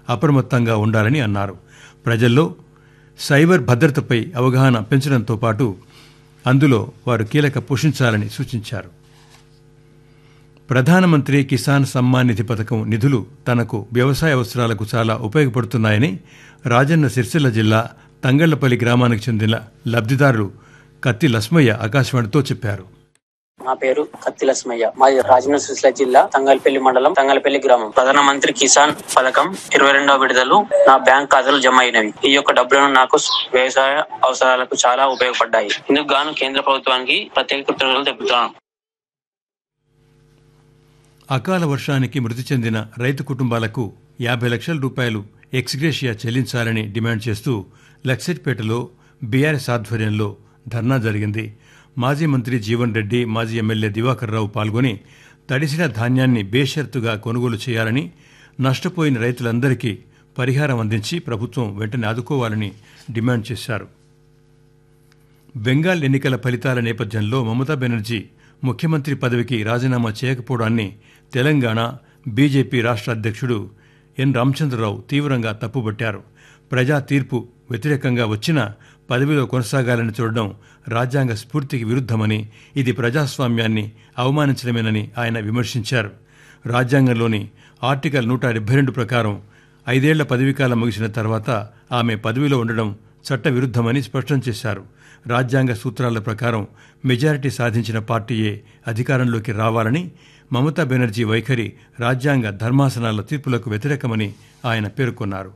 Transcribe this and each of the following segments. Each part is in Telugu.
అప్రమత్తంగా ఉండాలని అన్నారు ప్రజల్లో సైబర్ భద్రతపై అవగాహన పెంచడంతో పాటు అందులో వారు కీలక పోషించాలని సూచించారు ప్రధానమంత్రి కిసాన్ సమ్మాన్ నిధి పథకం నిధులు తనకు వ్యవసాయ అవసరాలకు చాలా ఉపయోగపడుతున్నాయని రాజన్న సిరిసిల్ల జిల్లా తంగళ్లపల్లి గ్రామానికి చెందిన లబ్ధిదారులు కత్తి లస్మయ్య ఆకాశవాణితో చెప్పారు నా పేరు కత్తి లక్ష్మయ్య మాది రాజన్న సిరిసిల్ల జిల్లా తంగల్పల్లి మండలం తంగల్పల్లి గ్రామం ప్రధానమంత్రి కిసాన్ పథకం ఇరవై రెండవ విడుదలు నా బ్యాంక్ ఖాతాలో జమ అయినవి ఈ యొక్క డబ్బులను నాకు వ్యవసాయ అవసరాలకు చాలా ఉపయోగపడ్డాయి ఇందుకు గాను కేంద్ర ప్రభుత్వానికి ప్రత్యేక కృతజ్ఞతలు తెలుపుతున్నాను అకాల వర్షానికి మృతి చెందిన రైతు కుటుంబాలకు యాభై లక్షల రూపాయలు ఎక్స్గ్రేషియా చెల్లించాలని డిమాండ్ చేస్తూ లక్సెట్పేటలో బీఆర్ఎస్ ఆధ్వర్యంలో ధర్నా జరిగింది మాజీ మంత్రి జీవన్ రెడ్డి మాజీ ఎమ్మెల్యే దివాకర్ రావు పాల్గొని తడిసిన ధాన్యాన్ని బేషరతుగా కొనుగోలు చేయాలని నష్టపోయిన రైతులందరికీ పరిహారం అందించి ప్రభుత్వం వెంటనే ఆదుకోవాలని డిమాండ్ చేశారు బెంగాల్ ఎన్నికల ఫలితాల నేపథ్యంలో మమతా బెనర్జీ ముఖ్యమంత్రి పదవికి రాజీనామా చేయకపోవడాన్ని తెలంగాణ బీజేపీ రాష్ట్ర అధ్యక్షుడు ఎన్ రామచంద్రరావు తీవ్రంగా తప్పుబట్టారు ప్రజా తీర్పు వ్యతిరేకంగా వచ్చినా పదవిలో కొనసాగాలని చూడడం రాజ్యాంగ స్ఫూర్తికి విరుద్ధమని ఇది ప్రజాస్వామ్యాన్ని అవమానించడమేనని ఆయన విమర్శించారు రాజ్యాంగంలోని ఆర్టికల్ నూట డెబ్బై రెండు ప్రకారం ఐదేళ్ల పదవీకాలం ముగిసిన తర్వాత ఆమె పదవిలో ఉండడం చట్టవిరుద్ధమని స్పష్టం చేశారు రాజ్యాంగ సూత్రాల ప్రకారం మెజారిటీ సాధించిన పార్టీయే అధికారంలోకి రావాలని మమతా బెనర్జీ వైఖరి రాజ్యాంగ ధర్మాసనాల తీర్పులకు వ్యతిరేకమని ఆయన పేర్కొన్నారు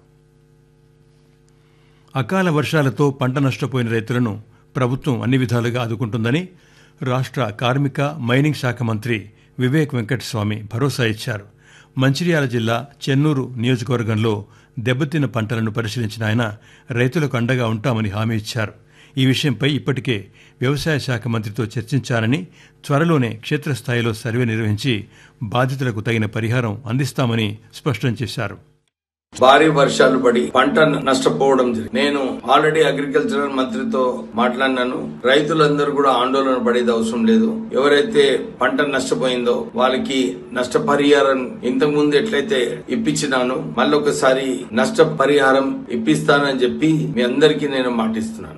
అకాల వర్షాలతో పంట నష్టపోయిన రైతులను ప్రభుత్వం అన్ని విధాలుగా ఆదుకుంటుందని రాష్ట్ర కార్మిక మైనింగ్ శాఖ మంత్రి వివేక్ వెంకటస్వామి భరోసా ఇచ్చారు మంచిర్యాల జిల్లా చెన్నూరు నియోజకవర్గంలో దెబ్బతిన్న పంటలను పరిశీలించిన ఆయన రైతులకు అండగా ఉంటామని హామీ ఇచ్చారు ఈ విషయంపై ఇప్పటికే వ్యవసాయ శాఖ మంత్రితో చర్చించారని త్వరలోనే క్షేత్రస్థాయిలో సర్వే నిర్వహించి బాధితులకు తగిన పరిహారం అందిస్తామని స్పష్టం చేశారు భారీ వర్షాలు పడి పంట నష్టపోవడం జరిగింది నేను ఆల్రెడీ అగ్రికల్చరల్ మంత్రితో మాట్లాడినాను రైతులందరూ కూడా ఆందోళన పడేది అవసరం లేదు ఎవరైతే పంట నష్టపోయిందో వాళ్ళకి నష్టపరిహారం ఇంతకు ముందు ఎట్లయితే ఇప్పించినాను మళ్ళొకసారి నష్టపరిహారం ఇప్పిస్తానని చెప్పి మీ అందరికీ నేను మాటిస్తున్నాను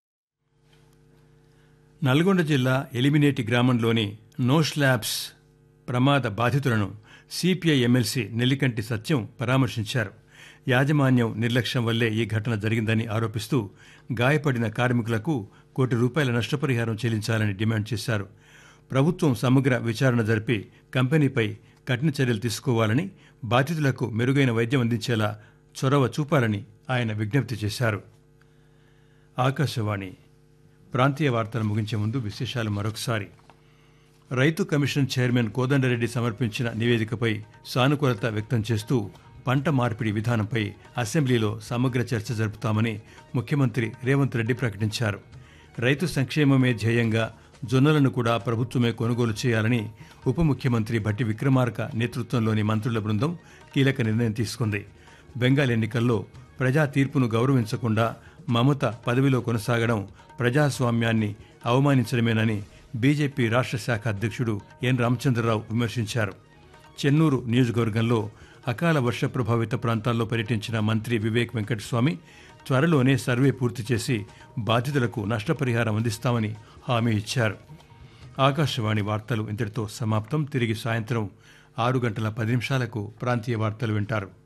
నల్గొండ జిల్లా ఎలిమినేటి గ్రామంలోని నో స్లాబ్స్ ప్రమాద బాధితులను సిపిఐ ఎమ్మెల్సీ నెల్లికంటి సత్యం పరామర్శించారు యాజమాన్యం నిర్లక్ష్యం వల్లే ఈ ఘటన జరిగిందని ఆరోపిస్తూ గాయపడిన కార్మికులకు కోటి రూపాయల నష్టపరిహారం చెల్లించాలని డిమాండ్ చేశారు ప్రభుత్వం సమగ్ర విచారణ జరిపి కంపెనీపై కఠిన చర్యలు తీసుకోవాలని బాధితులకు మెరుగైన వైద్యం అందించేలా చొరవ చూపాలని ఆయన విజ్ఞప్తి చేశారు ఆకాశవాణి ప్రాంతీయ వార్తలు ముగించే ముందు విశేషాలు మరొకసారి రైతు కమిషన్ చైర్మన్ కోదండరెడ్డి సమర్పించిన నివేదికపై సానుకూలత వ్యక్తం చేస్తూ పంట మార్పిడి విధానంపై అసెంబ్లీలో సమగ్ర చర్చ జరుపుతామని ముఖ్యమంత్రి రేవంత్ రెడ్డి ప్రకటించారు రైతు సంక్షేమమే ధ్యేయంగా జొన్నలను కూడా ప్రభుత్వమే కొనుగోలు చేయాలని ఉప ముఖ్యమంత్రి భట్టి విక్రమార్క నేతృత్వంలోని మంత్రుల బృందం కీలక నిర్ణయం తీసుకుంది బెంగాల్ ఎన్నికల్లో ప్రజా తీర్పును గౌరవించకుండా మమత పదవిలో కొనసాగడం ప్రజాస్వామ్యాన్ని అవమానించడమేనని బీజేపీ రాష్ట్ర శాఖ అధ్యక్షుడు ఎన్ రామచంద్రరావు విమర్శించారు చెన్నూరు నియోజకవర్గంలో అకాల వర్ష ప్రభావిత ప్రాంతాల్లో పర్యటించిన మంత్రి వివేక్ వెంకటస్వామి త్వరలోనే సర్వే పూర్తి చేసి బాధితులకు నష్టపరిహారం అందిస్తామని హామీ ఇచ్చారు ఆకాశవాణి వార్తలు ఇంతటితో సమాప్తం తిరిగి సాయంత్రం ఆరు గంటల పది నిమిషాలకు ప్రాంతీయ వార్తలు వింటారు